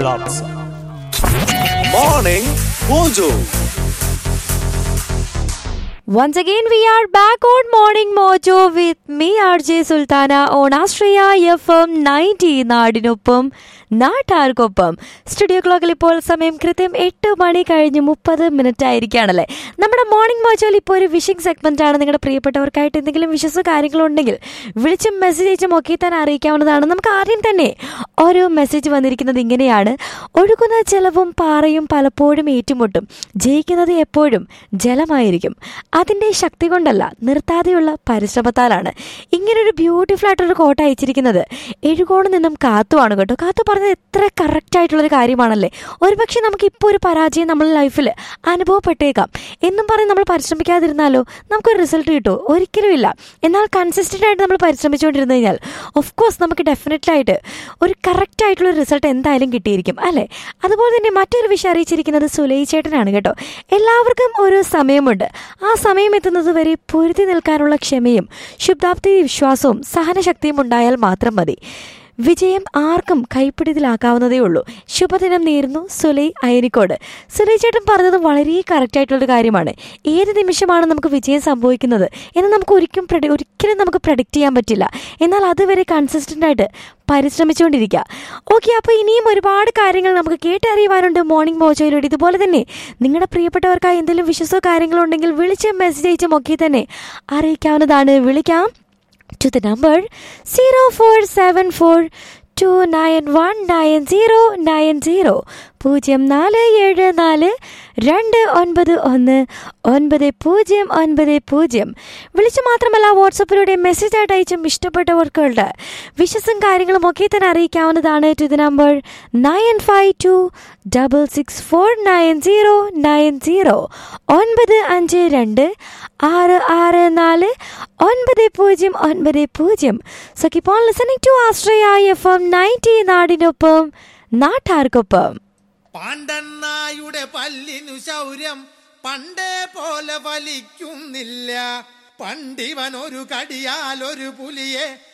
Loves. Morning Mojo. Once again, we are back on Morning Mojo with me, RJ Sultana, on Astraya FM 90 നാടിനൊപ്പം നാട്ടാർക്കൊപ്പം studio ക്ലോക്കിൽ ഇപ്പോൾ സമയം കൃത്യം എട്ട് മണി കഴിഞ്ഞ് മുപ്പത് മിനിറ്റ് ആയിരിക്കുകയാണല്ലേ നമ്മുടെ മോർണിംഗ് മോജോയിൽ ഇപ്പോൾ ഒരു വിഷിംഗ് സെഗ്മെന്റ് ആണ് നിങ്ങളുടെ പ്രിയപ്പെട്ടവർക്കായിട്ട് എന്തെങ്കിലും വിഷസോ കാര്യങ്ങളോ ഉണ്ടെങ്കിൽ വിളിച്ചും മെസ്സേജ് അയച്ചും ഒക്കെ തന്നെ അറിയിക്കാവുന്നതാണ് നമുക്ക് ആദ്യം തന്നെ ഒരു മെസ്സേജ് വന്നിരിക്കുന്നത് ഇങ്ങനെയാണ് ഒഴുകുന്ന ജലവും പാറയും പലപ്പോഴും ഏറ്റുമുട്ടും ജയിക്കുന്നത് എപ്പോഴും ജലമായിരിക്കും അതിൻ്റെ ശക്തി കൊണ്ടല്ല നിർത്താതെയുള്ള പരിശ്രമത്താലാണ് ഇങ്ങനൊരു ബ്യൂട്ടിഫുൾ ആയിട്ടുള്ള കോട്ട അയച്ചിരിക്കുന്നത് എഴുകോട് നിന്നും കാത്തുവാണ് കേട്ടോ കാത്തു പറഞ്ഞത് എത്ര കറക്റ്റ് ആയിട്ടുള്ളൊരു കാര്യമാണല്ലേ ഒരുപക്ഷെ നമുക്ക് ഇപ്പോൾ ഒരു പരാജയം നമ്മുടെ ലൈഫിൽ അനുഭവപ്പെട്ടേക്കാം എന്നും പറഞ്ഞ് നമ്മൾ പരിശ്രമിക്കാതിരുന്നാലോ നമുക്കൊരു റിസൾട്ട് കിട്ടുമോ ഒരിക്കലും ഇല്ല എന്നാൽ കൺസിസ്റ്റൻ്റ് ആയിട്ട് നമ്മൾ പരിശ്രമിച്ചുകൊണ്ടിരുന്നു കഴിഞ്ഞാൽ ഓഫ് കോഴ്സ് നമുക്ക് ഡെഫിനറ്റ്ലി ആയിട്ട് ഒരു കറക്റ്റ് ആയിട്ടുള്ള റിസൾട്ട് എന്തായാലും കിട്ടിയിരിക്കും അല്ലേ അതുപോലെ തന്നെ മറ്റൊരു വിഷയം അറിയിച്ചിരിക്കുന്നത് സുലൈ ചേട്ടനാണ് കേട്ടോ എല്ലാവർക്കും ഒരു സമയമുണ്ട് ആ സമയം എത്തുന്നത് വരെ പൊരുതി നിൽക്കാനുള്ള ക്ഷമയും ശുദ്ധാപ്തി വിശ്വാസവും സഹനശക്തിയും ഉണ്ടായാൽ മാത്രം മതി വിജയം ആർക്കും കൈപ്പിടിതിലാക്കാവുന്നതേ ഉള്ളൂ ശുഭദിനം നേരുന്നു സുലൈ അയനിക്കോട് സുലൈ ചേട്ടൻ പറഞ്ഞത് വളരെ കറക്റ്റ് ആയിട്ടുള്ളൊരു കാര്യമാണ് ഏത് നിമിഷമാണ് നമുക്ക് വിജയം സംഭവിക്കുന്നത് എന്ന് നമുക്ക് ഒരിക്കലും പ്രഡി ഒരിക്കലും നമുക്ക് പ്രഡിക്റ്റ് ചെയ്യാൻ പറ്റില്ല എന്നാൽ അതുവരെ കൺസിസ്റ്റൻ്റ് ആയിട്ട് പരിശ്രമിച്ചുകൊണ്ടിരിക്കുക ഓക്കെ അപ്പോൾ ഇനിയും ഒരുപാട് കാര്യങ്ങൾ നമുക്ക് കേട്ടറിയുവാനുണ്ട് മോർണിംഗ് മോജോയിലൂടെ ഇതുപോലെ തന്നെ നിങ്ങളുടെ പ്രിയപ്പെട്ടവർക്കായി എന്തെങ്കിലും വിശ്വസോ കാര്യങ്ങളോ ഉണ്ടെങ്കിൽ വിളിച്ചും മെസ്സേജ് അയച്ചും ഒക്കെ തന്നെ അറിയിക്കാവുന്നതാണ് വിളിക്കാം to the number 0474291990 പൂജ്യം നാല് ഏഴ് നാല് രണ്ട് ഒൻപത് ഒന്ന് ഒൻപത് പൂജ്യം ഒൻപത് പൂജ്യം വിളിച്ചു മാത്രമല്ല വാട്സപ്പിലൂടെ മെസ്സേജ് ആയിട്ട് അയച്ചും ഇഷ്ടപ്പെട്ടവർക്കുണ്ട് വിശ്വസും കാര്യങ്ങളും ഒക്കെ തന്നെ അറിയിക്കാവുന്നതാണ് to the number nine five two double six four nine zero nine zero ഒൻപത് അഞ്ച് രണ്ട് ആറ് ആറ് നാല് ഒൻപത് പൂജ്യം ഒൻപത് പൂജ്യം so keep on listening to ആസ്ട്രയ എഫ് എം നയൻറ്റി നാടിനൊപ്പം നാട്ടാർക്കൊപ്പം പാണ്ടണ്ണായുടെ പല്ലിനു ശൗര്യം പണ്ടേ പോലെ വലിക്കുന്നില്ല പണ്ടിവൻ ഒരു കടിയാൽ ഒരു പുലിയെ